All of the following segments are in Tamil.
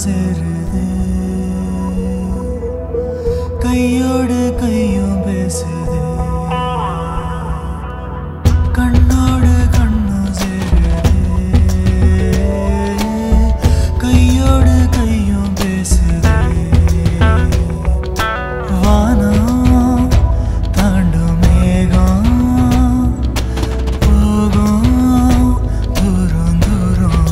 சேருது கையோடு கையும் பேசுது கண்ணோடு கண்ணும் சேருது கையோடு கையும் பேசுது வானம் தாண்டும் மேகம் போகும் தூரம் தூரம்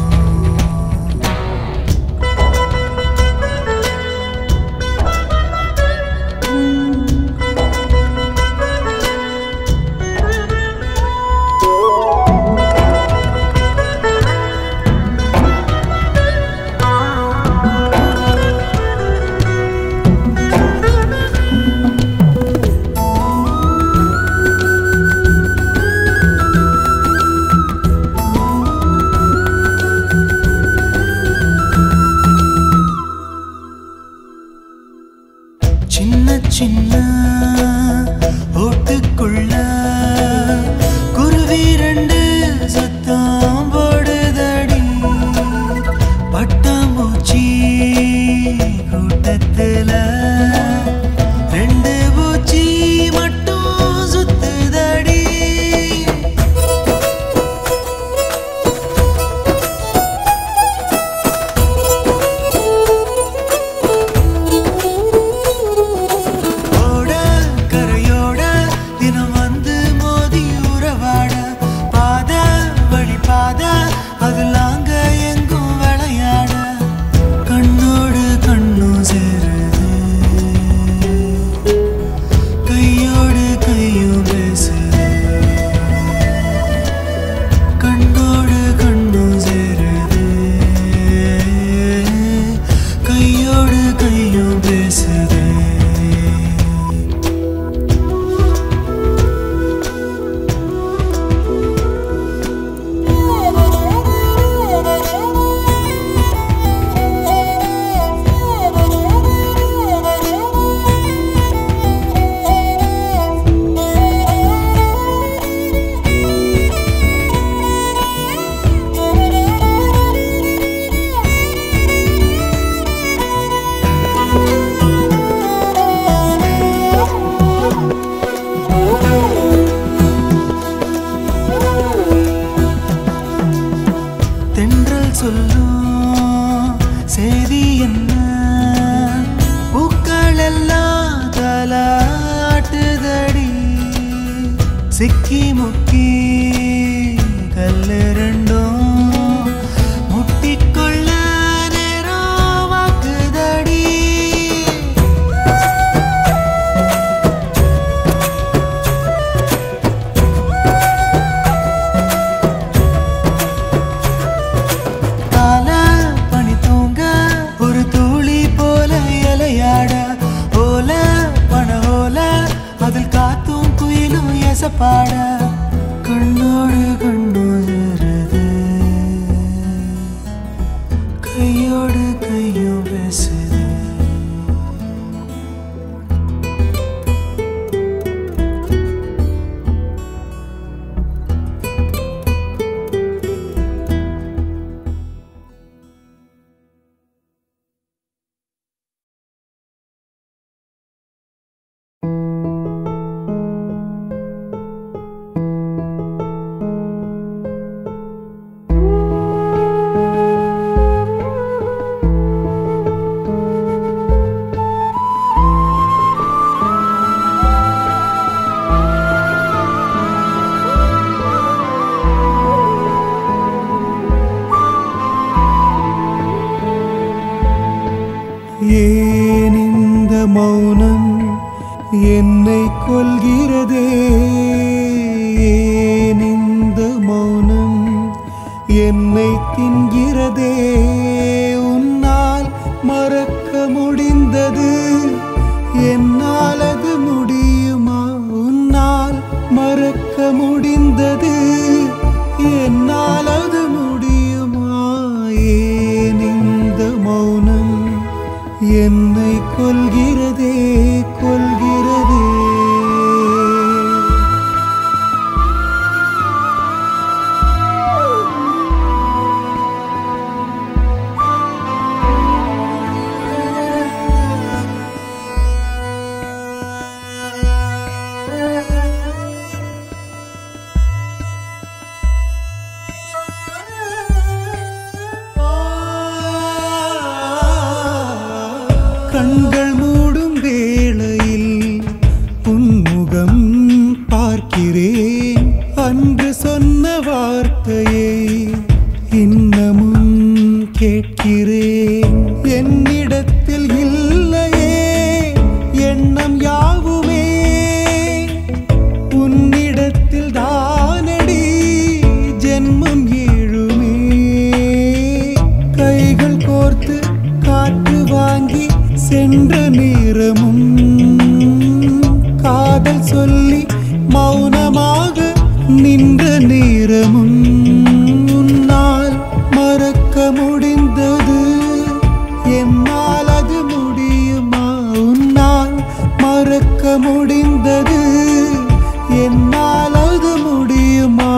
சின்ன சின்ன ஓட்டுக்குள்ள குருவி ரெண்டு சத்தம் போடுதடி பட்டாம்பூச்சி கூட்டத்துல ரெண்டு பூச்சி மட்டும் சுத்துதடி ஓட கரையோட தினம் வந்து மோதி உறவாட பாத வழி பாத அதுலாங்க எங்கும் விளையாட கண்ணோடு கண்ணும் சேருது கையோடு கையும் பேசுது கண்ணோடு கண்ணும் சேருது கையோடு கையும் பேசுது தென்றல் சொல்லும் செய்தி என்ன பூக்கள் எல்லாம் தலாட்டுதடி சிக்கி முக்கி கல்லு ரெண்டும் முட்டிக்கொள்ள நேரம் வாக்குதடி கால பனி தூங்க ஒரு தூளி போல இலையாட ஓல பன ஓல அதில் காத்தும் குயிலும் எசப்பாட கண்ணோடு கண்ணோடுறது கையோடு கையும் பேசுது ஏன் இந்த மௌனம் என்னை கொள்கிறதே ஏன் இந்த மௌனம் என்னை தின்கிறதே உன்னால் மறக்க முடிந்தது என்னால் அது முடியுமா உன்னால் மறக்க முடிந்தது என்னால் அது முடியுமா ஏன் இந்த மௌனம் என்னை கொள்கிறதே கொள்கிறதே கண்கள் மூடும் வேளையில் உன்முகம் பார்க்கிறேன் அன்று சொன்ன வார்த்தையை இன்னமும் கேட்கிறேன் என்னிடத்தில் இல்லையே எண்ணம் யாவுமே உன்னிடத்தில் தானடி ஜென்மம் ஏழுமே கைகள் கோர்த்து காற்று வாங்கி சென்ற நேரமும் காதல் சொல்லி மௌனமாக நின்ற நேரமும் உன்னால் மறக்க முடிந்தது என்னால் அது முடியுமா உன்னால் மறக்க முடிந்தது என்னால் அது முடியுமா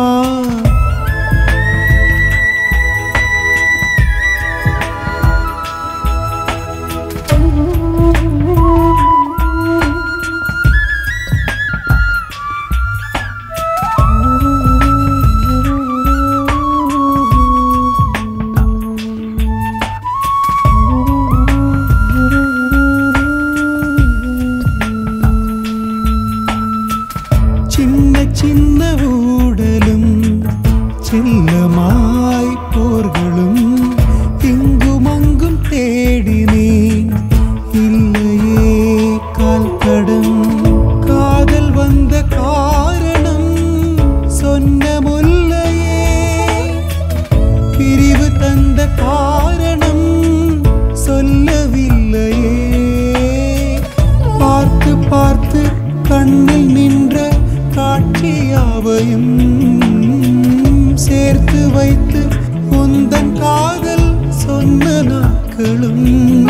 சின்ன சின்ன ஊடலும் செல்லமாய் போர்களும் இங்கும் அங்கும் தேடினேன் இல்லையே கால் கடம் காதல் வந்த காரணம் சொன்ன முல்லையே பிரிவு தந்த காரணம் சொல்லவில்லையே பார்த்து பார்த்து கண்ணில் நின்ற காட்சியாவையும் சேர்த்து வைத்து உந்தன் காதல் சொன்ன நாட்களும்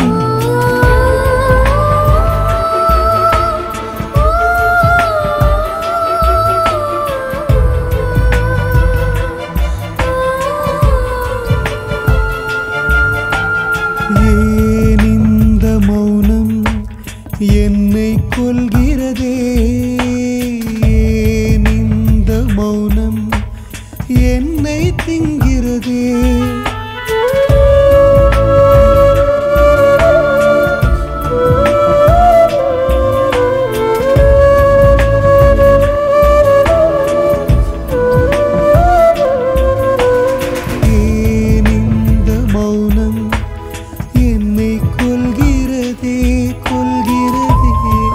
ஏன் இந்த மௌனம் என்னை கொள்கிறதே ஏன் இந்த மௌனம் என்னை திங்கிறதே ஏன் இந்த மௌனம் என்னை கொள்கிறதே கொள்கிறதே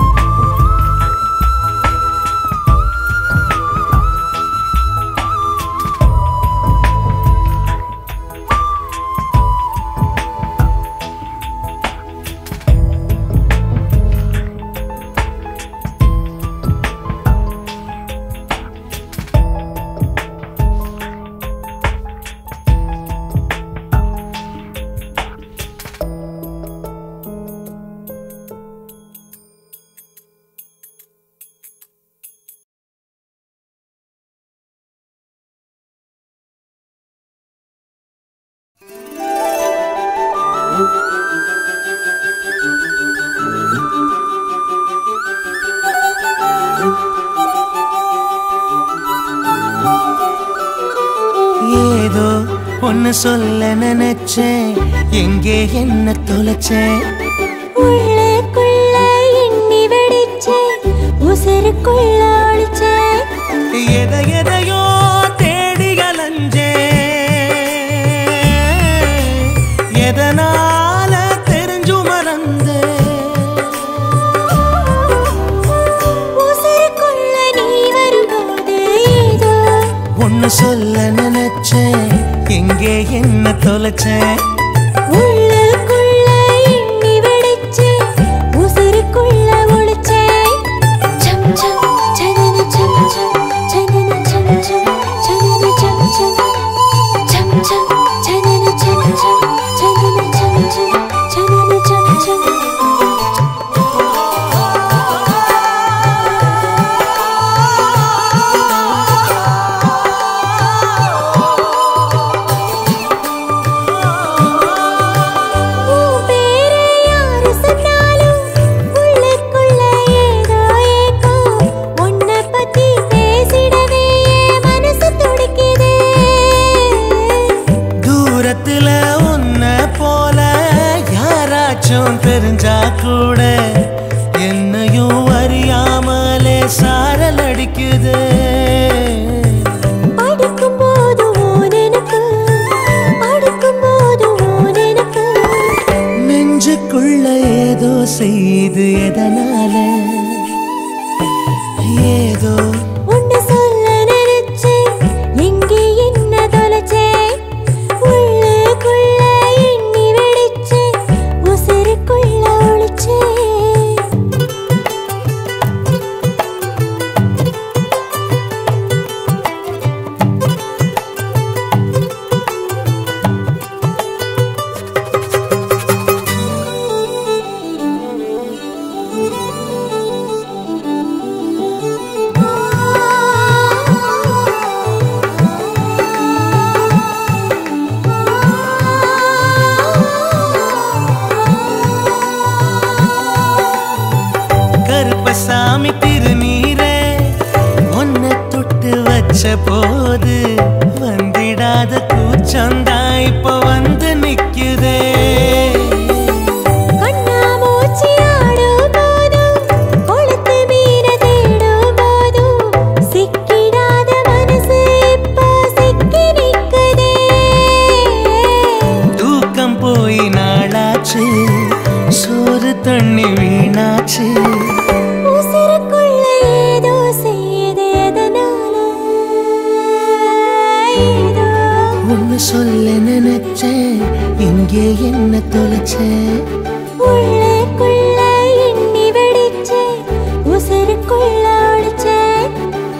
ஏதோ ஒன்னு சொல்ல நினைச்சேன் எங்கே என்ன தொலைச்சேன் உள்ளுக்குள்ள எண்ணி வெடிச்சே உசருக்குள்ள ஒளிச்சே எதை எதையோ தேடி அலைஞ்சேன் எதனால தெரிஞ்சு மறந்தேன் உசருக்குள்ள நீ வரும்போது ஏதோ ஒன்னு சொல்ல நினைச்சேன் எங்கே என்ன தொலைச்சேன் உள்ளுக்குள்ள எண்ணி வெடிச்சே உசருக்குள்ள ஒளிச்சே சம் சம் சனன சம் சம் சனன சம் சம் சனன சம் சம் சம் சம் சனன சம் சம் சனன சம் சம் சனன சம் சம் உன் பேரை யாரு சொன்னாலும் உள்ளுக்குள்ள ஏதோ ஏக்கம் உன்னை பத்தி பேசிடவே என் மனசு துடிக்குதே தூரத்துல உன்ன போல யாராச்சும் தெரிஞ்சா கூட என்னையும் அறியாமலே சாரல் அடிக்குது அடிக்கும் போது ஓனெனக்கு அடிக்கும் போது ஓனெனக்கு நெஞ்சுக்குள்ள ஏதோ செய்து எதனால ஏதோ உன்னை சொல்ல நினைச்சேன் எங்கே என்ன தொலைச்சேன் உள்ளுக்குள்ள எண்ணி வெடிச்சேன் உசுருக்குள்ள ஒளிச்சேன் கருப்பசாமி திருநீரே உன்னை தொட்டு வச்ச போது வந்திடாத கூச்சந்தா இப்ப வந்து நிக்குதே கண்ணாமூச்சி ஆடும் போதும் கொளுத்து மீற தேடும் போதும் சிக்கிடாத மனசு இப்போ சிக்கி நிக்குதே தூக்கம் போய் நாளாச்சு சோறு தண்ணி வீணாச்சு உசுருக்குள்ள ஏதோ செய்யுது எதனால ஏதோ ஒன்னு சொல்ல நினைச்சேன் இங்கே என்ன தொலைச்சேன் உள்ளுக்குள்ள எண்ணி வெடிச்சேன் உசுருக்குள்ள ஒளிச்சேன்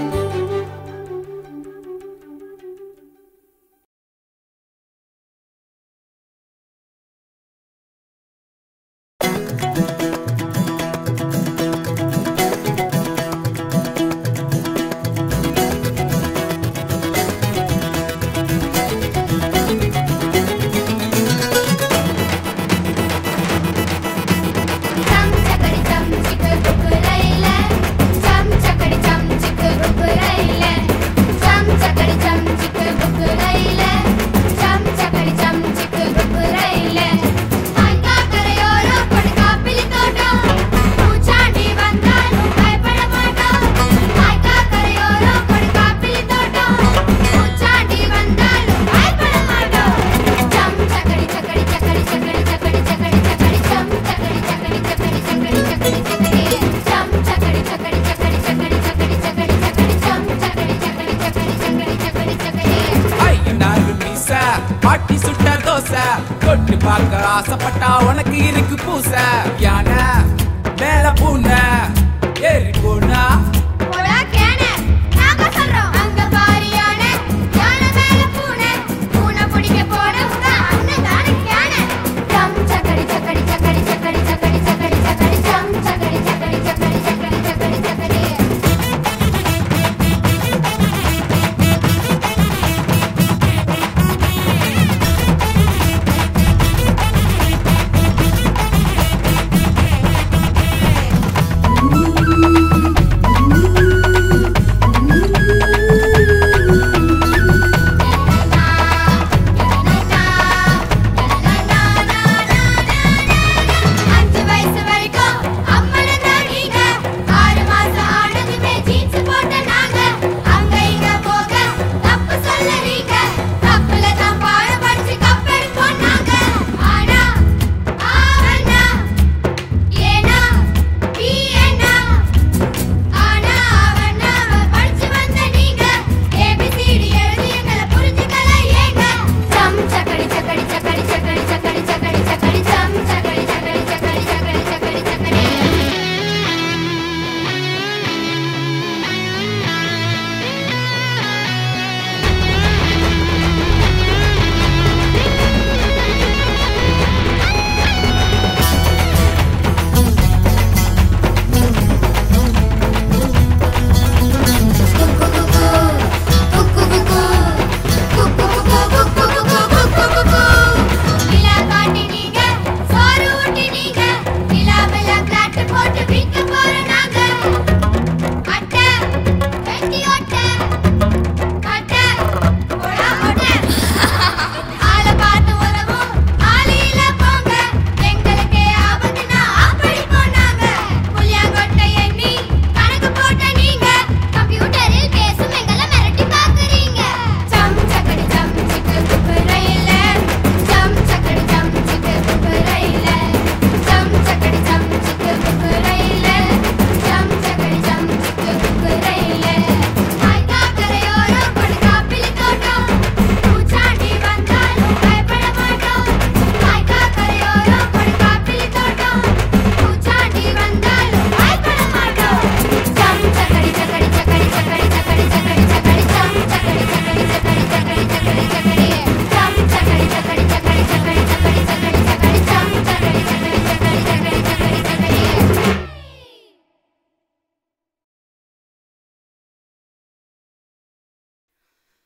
चम चकड़ी चम चिक रुक रैले चम चकड़ी चम चिक रुक रैले चम चकड़ी चम चिक रुक रैले चम चकड़ी चम चिक रुक रैले అంగా కరయోరో పడకా పిలితోట పూచాండి వందాలు భయపడమాట అంగా కరయోరో పడకా పిలితోట పూచాండి వందాలు భయపడమాట చం చకడి చకడి చకడి చకడి చకడి చకడి చకడి చం చకడి చకడి చకడి చకడి చకడి చకడి చం చకడి చకడి చకడి చకడి చకడి చకడి చకడి చం చకడి చకడి చకడి చకడి చకడి చకడి ஐயனாரு மீச பாட்டி சுட்ட தோசை தொட்டு பார்க்க ஆசைப்பட்டா உனக்கு இருக்கு பூச யானை மேல பூனை ஏறி போனா போடா கேனே நாங்க சொல்றோம் அங்க பாரியானே யானை மேல பூனை பூனை பிடிக்க போட உங்க அண்ணன் தானே கேனே சம் சக்கடி சக்கடி சக்கடி சக்கடி சக்கடி சக்கடி சக்கடி சம் சக்கடி சக்கடி சக்கடி சக்கடி சக்கடி சக்கடி ஆ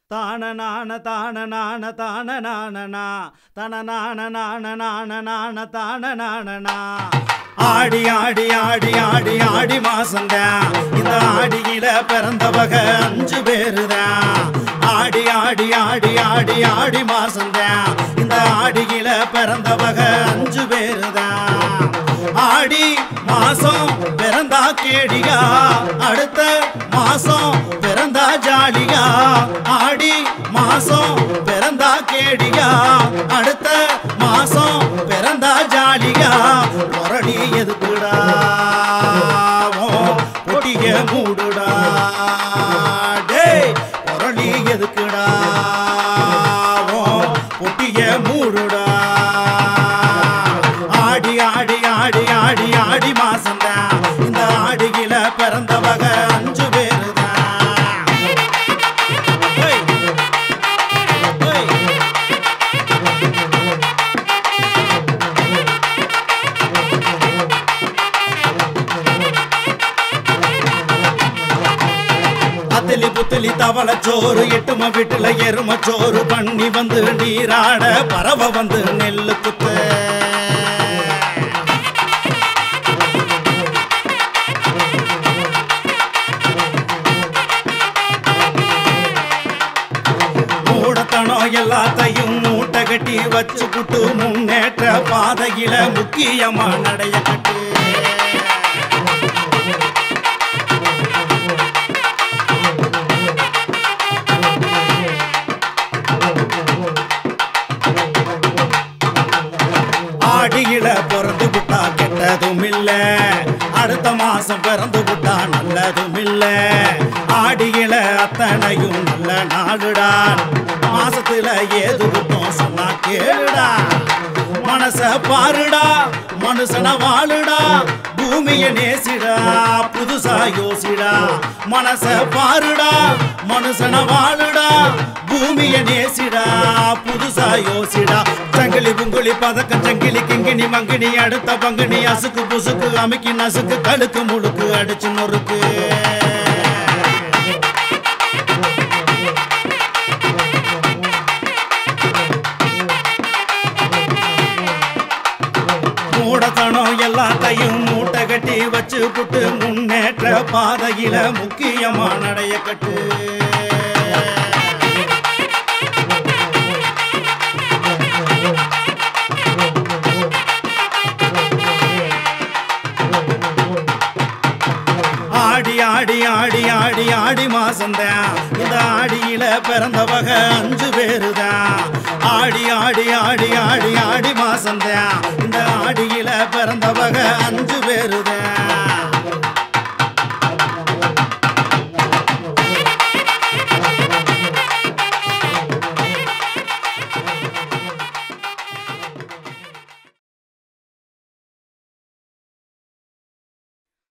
தான நான தான நான தான நானனா தன நான நான நான நான தான நானனா ஆடி ஆடி ஆடி ஆடி ஆடி மாசந்தான் இந்த ஆடியில பிறந்தவக அஞ்சு பேருதான் ஆடி ஆடி ஆடி ஆடி ஆடி மாசந்தான் இந்த ஆடியில பிறந்தவக அஞ்சு பேருதான் ஆடி மாசம் பிறந்தா கேடியா அடுத்த மாசம் பிறந்தா ஜாலியா ஆடி மாசம் பிறந்தா கேடியா அடுத்த மாசம் பிறந்தா ஜாலியா முரளி எதுக்குடா உன் பொட்டிய மூடுடா டேய் முரளி எதுக்குடா உன் பொட்டிய மூடுடா ஆடி ஆடி ஆடி ஆடி ஆடி மாசம்தான் இந்த ஆடியில பிறந்தவக அஞ்சு பேருதான் ஹேய். ஹேய். அத்திலி புத்திலி தவள சோறு எட்டும வீட்டுல எரும சோறு பண்ணி வந்து நீராட பறவை வந்து நெல்லு குத்த மூடத்தனம் எல்லாத்தையும் மூட்டை கட்டி வச்சு புட்டு முன்னேற்ற பாதையில முக்கியமா நடைய கட்டு ஆடியில பிறந்து விட்டா கெட்டதும் இல்ல அடுத்த மாசம் பிறந்து விட்டா நல்லதும் இல்ல ஆடியில அத்தனையும் நல்ல நாடுடா மாசத்துல ஏது விட்டோம் சொன்னா கேளுடா மனச பாருடா மனுஷன வாழுடா பூமிய நேசிடா புதுசா யோசிடா மனச பாருடா மனுஷன வாழுடா பூமிய நேசிடா புதுசா யோசிடா சங்கிலி புங்குலி பதக்கம் சங்கிலி கிங்கினி மங்கினி அடுத்த பங்குனி அசுக்கு புசுக்கு அமுக்கி நசுக்கு கழுக்கு முழுக்கு அடிச்சு நொறுக்கு மூடத்தனம் எல்லாத்தையும் மூட்டை கட்டி வச்சு புட்டு முன்னேற்ற பாதையில முக்கியமா நடைய கட்டு ஆடி ஆடி ஆடி ஆடி ஆடி மாசம்தான் இந்த ஆடியில பிறந்தவக அஞ்சு பேருதான் ஆடி ஆடி ஆடி ஆடி ஆடி மாசம்தான் இந்த ஆடியில பிறந்தவக அஞ்சு பேருதான்